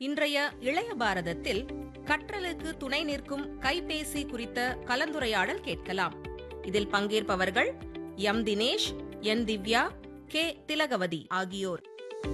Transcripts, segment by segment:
இன்றைய இளைய பாரதத்தில் கற்றலுக்கு துணை நிற்கும் கைபேசி குறித்த கலந்துரையாடல் கேட்கலாம் இதில் பங்கேற்பவர்கள் M Dinesh N Divya K Thilagavathi ஆகியோர்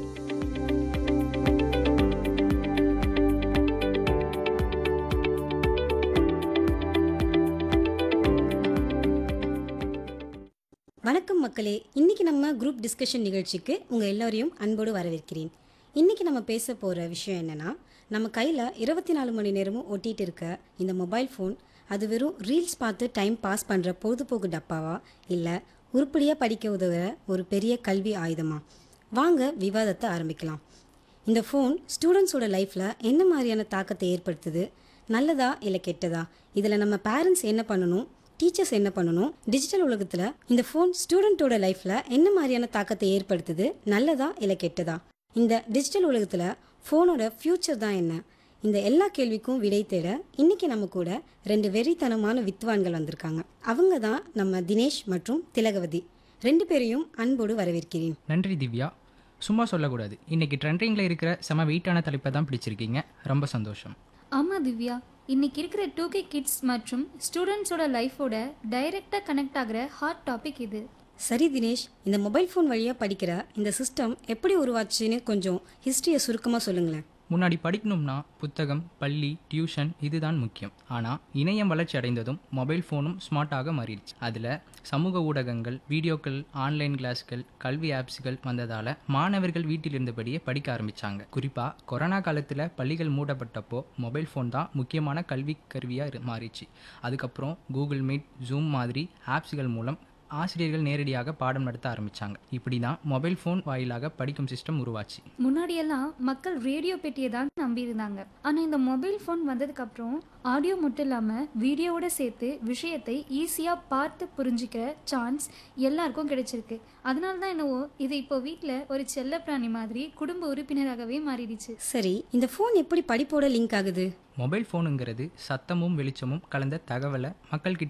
வணக்கம் மக்களே இன்னைக்கு நம்ம குரூப் டிஸ்கஷன் நிகழ்ச்சிக்கு உங்கள் எல்லோரையும் அன்போடு வரவேற்கிறேன் இன்னைக்கு நம்ம பேச போகிற விஷயம் என்னன்னா நம்ம கையில் இருபத்தி நாலு மணி நேரமும் ஒட்டிட்டு இருக்க இந்த மொபைல் ஃபோன் அது வெறும் ரீல்ஸ் பார்த்து டைம் பாஸ் பண்ணுற பொழுதுபோக்கு டப்பாவா இல்லை உருப்படியாக படிக்க உதவுற ஒரு பெரிய கல்வி ஆயுதமா வாங்க விவாதத்தை ஆரம்பிக்கலாம் இந்த ஃபோன் ஸ்டூடெண்ட்ஸோட லைஃப்பில் என்ன மாதிரியான தாக்கத்தை ஏற்படுத்துது நல்லதா இல்லை கெட்டதா இதில் நம்ம பேரண்ட்ஸ் என்ன பண்ணணும் டீச்சர்ஸ் என்ன பண்ணணும் டிஜிட்டல் உலகத்தில் இந்த ஃபோன் ஸ்டூடெண்ட்டோட லைஃப்பில் என்ன மாதிரியான தாக்கத்தை ஏற்படுத்துது நல்லதா இல்லை கெட்டதா இந்த டிஜிட்டல் உலகத்தில் ஃபோனோட ஃப்யூச்சர் தான் என்ன இந்த எல்லா கேள்விக்கும் விடை தேட இன்னைக்கு நம்ம கூட ரெண்டு வெறித்தனமான வித்வான்கள் வந்திருக்காங்க அவங்க தான் நம்ம தினேஷ் மற்றும் திலகவதி ரெண்டு பேரையும் அன்போடு வரவேற்கிறேன் நன்றி திவ்யா சும்மா சொல்லக்கூடாது இன்னைக்கு ட்ரெண்டிங்கில் இருக்கிற செம வெயிட்டான தலைப்பை தான் பிடிச்சிருக்கீங்க ரொம்ப சந்தோஷம் ஆமாம் திவ்யா இன்னைக்கு இருக்கிற டூ கே கிட்ஸ் மற்றும் ஸ்டூடெண்ட்ஸோட லைஃபோட டைரெக்டாக கனெக்ட் ஆகிற ஹாட் டாபிக் இது சரி தினேஷ் இந்த மொபைல் ஃபோன் வழியாக படிக்கிற இந்த சிஸ்டம் எப்படி உருவாச்சுன்னு கொஞ்சம் ஹிஸ்ட்ரியை சுருக்கமாக சொல்லுங்களேன் முன்னாடி படிக்கணும்னா புத்தகம் பள்ளி டியூஷன் இதுதான் முக்கியம் ஆனால் இணையம் வளர்ச்சி அடைந்ததும் மொபைல் ஃபோனும் ஸ்மார்ட்டாக மாறிடுச்சு அதில் சமூக ஊடகங்கள் வீடியோக்கள் ஆன்லைன் கிளாஸ்கள் கல்வி ஆப்ஸ்கள் வந்ததால் மாணவர்கள் வீட்டில் இருந்தபடியே படிக்க ஆரம்பித்தாங்க குறிப்பாக கொரோனா காலத்தில் பள்ளிகள் மூடப்பட்டப்போ மொபைல் ஃபோன் தான் முக்கியமான கல்வி கருவியாக மாறிச்சு அதுக்கப்புறம் கூகுள் மீட் ஜூம் மாதிரி ஆப்ஸ்கள் மூலம் ஆசிரியர்கள் நேரடியாக பாடம் நடத்த ஆரம்பித்தாங்க இப்படி தான் மொபைல் ஃபோன் வாயிலாக படிக்கும் சிஸ்டம் உருவாச்சு முன்னாடியெல்லாம் மக்கள் ரேடியோ பெட்டியை தான் நம்பியிருந்தாங்க ஆனால் இந்த மொபைல் ஃபோன் வந்ததுக்கப்புறம் ஆடியோ மட்டும் இல்லாமல் வீடியோவோட சேர்த்து விஷயத்தை ஈஸியாக பார்த்து புரிஞ்சிக்கிற சான்ஸ் எல்லாருக்கும் கிடைச்சிருக்கு அதனால தான் என்னவோ இது இப்போ வீட்டில் ஒரு செல்லப்பிராணி மாதிரி குடும்ப உறுப்பினராகவே மாறிடுச்சு சரி இந்த ஃபோன் எப்படி படிப்போட லிங்க் ஆகுது மொபைல் ஃபோனுங்கிறது சத்தமும் வெளிச்சமும் கலந்த தகவலை மக்கள்கிட்ட